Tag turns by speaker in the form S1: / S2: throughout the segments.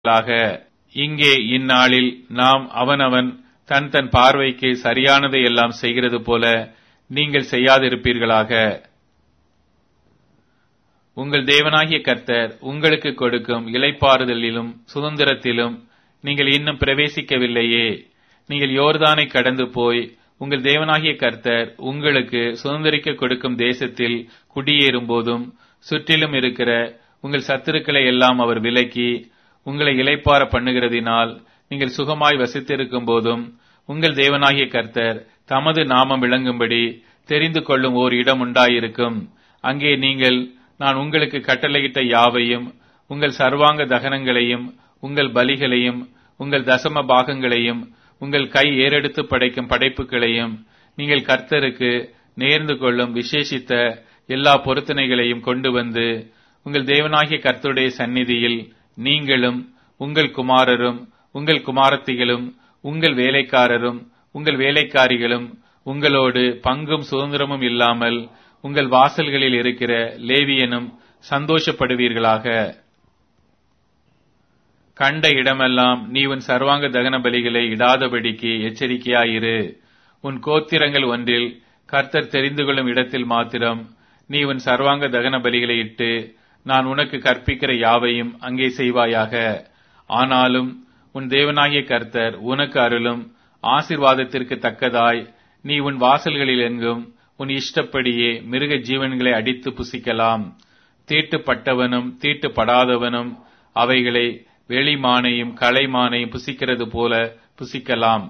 S1: ாக இங்கே இந்நாளில் நாம் அவனவன் தன் தன் பார்வைக்கு சரியானதை எல்லாம் செய்கிறது போல நீங்கள் செய்யாதிருப்பீர்களாக உங்கள் தேவனாகிய கர்த்தர் உங்களுக்கு கொடுக்கும் இளைப்பாறுதலிலும் சுதந்திரத்திலும் நீங்கள் இன்னும் பிரவேசிக்கவில்லையே நீங்கள் யோர்தானை கடந்து போய் உங்கள் தேவனாகிய கர்த்தர் உங்களுக்கு சுதந்திரிக்க கொடுக்கும் தேசத்தில் குடியேறும் போதும் சுற்றிலும் இருக்கிற உங்கள் சத்துருக்களை எல்லாம் அவர் விலக்கி உங்களை இளைப்பார பண்ணுகிறதினால் நீங்கள் சுகமாய் வசித்திருக்கும் போதும் உங்கள் தேவனாகிய கர்த்தர் தமது நாமம் விளங்கும்படி தெரிந்து கொள்ளும் ஓர் இடம் உண்டாயிருக்கும் அங்கே நீங்கள் நான் உங்களுக்கு கட்டளையிட்ட யாவையும் உங்கள் சர்வாங்க தகனங்களையும் உங்கள் பலிகளையும் உங்கள் தசம பாகங்களையும் உங்கள் கை ஏறெடுத்து படைக்கும் படைப்புகளையும் நீங்கள் கர்த்தருக்கு நேர்ந்து கொள்ளும் விசேஷித்த எல்லா பொருத்தனைகளையும் கொண்டு வந்து உங்கள் தேவனாகிய கர்த்தருடைய சந்நிதியில் நீங்களும் உங்கள் குமாரரும் உங்கள் குமாரத்திகளும் உங்கள் வேலைக்காரரும் உங்கள் வேலைக்காரிகளும் உங்களோடு பங்கும் சுதந்திரமும் இல்லாமல் உங்கள் வாசல்களில் இருக்கிற லேவியனும் சந்தோஷப்படுவீர்களாக கண்ட இடமெல்லாம் நீ உன் சர்வாங்க தகன பலிகளை இடாதபடிக்கு எச்சரிக்கையாயிரு உன் கோத்திரங்கள் ஒன்றில் கர்த்தர் தெரிந்து கொள்ளும் இடத்தில் மாத்திரம் நீ உன் சர்வாங்க தகன பலிகளை இட்டு நான் உனக்கு கற்பிக்கிற யாவையும் அங்கே செய்வாயாக ஆனாலும் உன் தேவனாகிய கர்த்தர் உனக்கு அருளும் ஆசிர்வாதத்திற்கு தக்கதாய் நீ உன் வாசல்களில் எங்கும் உன் இஷ்டப்படியே மிருக ஜீவன்களை அடித்து புசிக்கலாம் தீட்டுப்பட்டவனும் தீட்டுப்படாதவனும் அவைகளை வெளிமானையும் கலைமானையும் புசிக்கிறது போல புசிக்கலாம்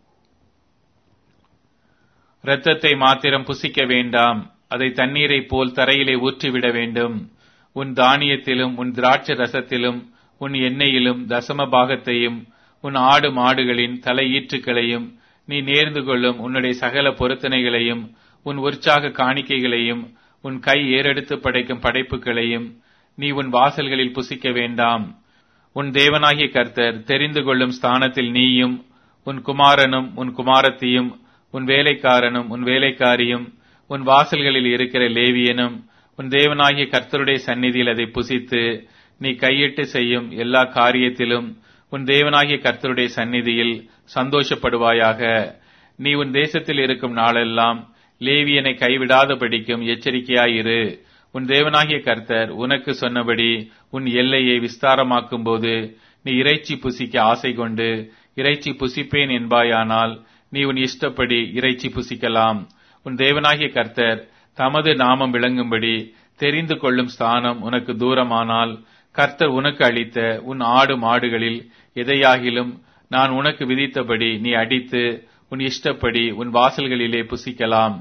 S1: இரத்தத்தை மாத்திரம் புசிக்க வேண்டாம் அதை தண்ணீரை போல் தரையிலே ஊற்றிவிட வேண்டும் உன் தானியத்திலும் உன் திராட்சை ரசத்திலும் உன் எண்ணெயிலும் தசம பாகத்தையும் உன் ஆடு மாடுகளின் தலை ஈற்றுக்களையும் நீ நேர்ந்து கொள்ளும் உன்னுடைய சகல பொருத்தனைகளையும் உன் உற்சாக காணிக்கைகளையும் உன் கை ஏறெடுத்து படைக்கும் படைப்புகளையும் நீ உன் வாசல்களில் புசிக்க வேண்டாம் உன் தேவனாகிய கர்த்தர் தெரிந்து கொள்ளும் ஸ்தானத்தில் நீயும் உன் குமாரனும் உன் குமாரத்தியும் உன் வேலைக்காரனும் உன் வேலைக்காரியும் உன் வாசல்களில் இருக்கிற லேவியனும் உன் தேவனாகிய கர்த்தருடைய சந்நிதியில் அதை புசித்து நீ கையிட்டு செய்யும் எல்லா காரியத்திலும் உன் தேவனாகிய கர்த்தருடைய சந்நிதியில் சந்தோஷப்படுவாயாக நீ உன் தேசத்தில் இருக்கும் நாளெல்லாம் லேவியனை கைவிடாதபடிக்கும் எச்சரிக்கையாயிரு உன் தேவனாகிய கர்த்தர் உனக்கு சொன்னபடி உன் எல்லையை விஸ்தாரமாக்கும் போது நீ இறைச்சி புசிக்க ஆசை கொண்டு இறைச்சி புசிப்பேன் என்பாயானால் நீ உன் இஷ்டப்படி இறைச்சி புசிக்கலாம் உன் தேவனாகிய கர்த்தர் தமது நாமம் விளங்கும்படி தெரிந்து கொள்ளும் ஸ்தானம் உனக்கு தூரமானால் கர்த்தர் உனக்கு அளித்த உன் ஆடு மாடுகளில் எதையாகிலும் நான் உனக்கு விதித்தபடி நீ அடித்து உன் இஷ்டப்படி உன் வாசல்களிலே புசிக்கலாம்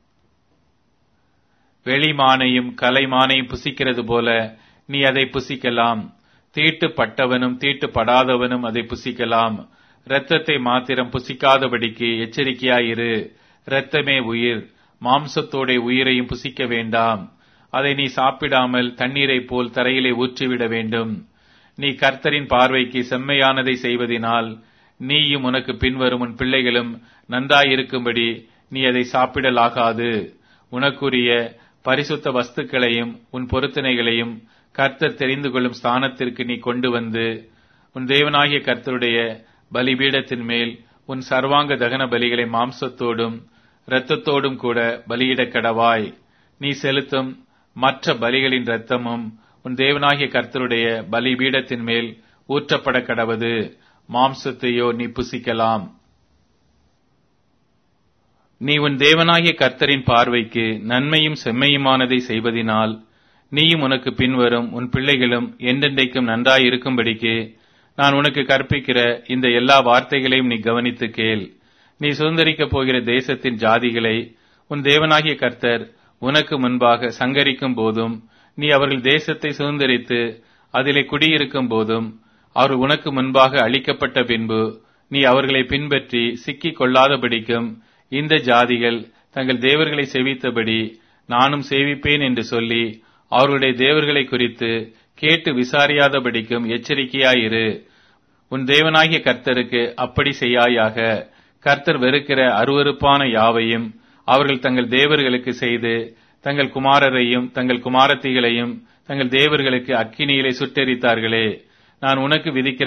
S1: வெளிமானையும் கலைமானையும் புசிக்கிறது போல நீ அதை புசிக்கலாம் தீட்டுப்பட்டவனும் தீட்டுப்படாதவனும் அதை புசிக்கலாம் இரத்தத்தை மாத்திரம் புசிக்காதபடிக்கு எச்சரிக்கையாயிரு இரத்தமே உயிர் மாம்சத்தோட உயிரையும் புசிக்க வேண்டாம் அதை நீ சாப்பிடாமல் தண்ணீரை போல் தரையிலே ஊற்றிவிட வேண்டும் நீ கர்த்தரின் பார்வைக்கு செம்மையானதை செய்வதினால் நீயும் உனக்கு பின்வரும் உன் பிள்ளைகளும் நன்றாயிருக்கும்படி நீ அதை சாப்பிடலாகாது உனக்குரிய பரிசுத்த வஸ்துக்களையும் உன் பொருத்தனைகளையும் கர்த்தர் தெரிந்து கொள்ளும் ஸ்தானத்திற்கு நீ கொண்டு வந்து உன் தேவனாகிய கர்த்தருடைய பலிபீடத்தின் மேல் உன் சர்வாங்க தகன பலிகளை மாம்சத்தோடும் இரத்தத்தோடும் கூட பலியிட கடவாய் நீ செலுத்தும் மற்ற பலிகளின் இரத்தமும் உன் தேவனாகிய கர்த்தருடைய பலிபீடத்தின் மேல் ஊற்றப்பட கடவது மாம்சத்தையோ நீ புசிக்கலாம் நீ உன் தேவனாகிய கர்த்தரின் பார்வைக்கு நன்மையும் செம்மையுமானதை செய்வதினால் நீயும் உனக்கு பின்வரும் உன் பிள்ளைகளும் என்றென்றைக்கும் நன்றாயிருக்கும்படிக்கு நான் உனக்கு கற்பிக்கிற இந்த எல்லா வார்த்தைகளையும் நீ கவனித்து கேள் நீ சுதந்திரிக்கப் போகிற தேசத்தின் ஜாதிகளை உன் தேவனாகிய கர்த்தர் உனக்கு முன்பாக சங்கரிக்கும் போதும் நீ அவர்கள் தேசத்தை சுதந்திரித்து அதிலே குடியிருக்கும் போதும் அவர்கள் உனக்கு முன்பாக அளிக்கப்பட்ட பின்பு நீ அவர்களை பின்பற்றி சிக்கிக் கொள்ளாதபடிக்கும் இந்த ஜாதிகள் தங்கள் தேவர்களை செவித்தபடி நானும் சேவிப்பேன் என்று சொல்லி அவர்களுடைய தேவர்களை குறித்து கேட்டு விசாரியாதபடிக்கும் எச்சரிக்கையாயிரு உன் தேவனாகிய கர்த்தருக்கு அப்படி செய்யாயாக கர்த்தர் வெறுக்கிற அருவறுப்பான யாவையும் அவர்கள் தங்கள் தேவர்களுக்கு செய்து தங்கள் குமாரரையும் தங்கள் குமாரத்திகளையும் தங்கள் தேவர்களுக்கு அக்கினியிலே சுட்டெரித்தார்களே நான் உனக்கு விதிக்கிற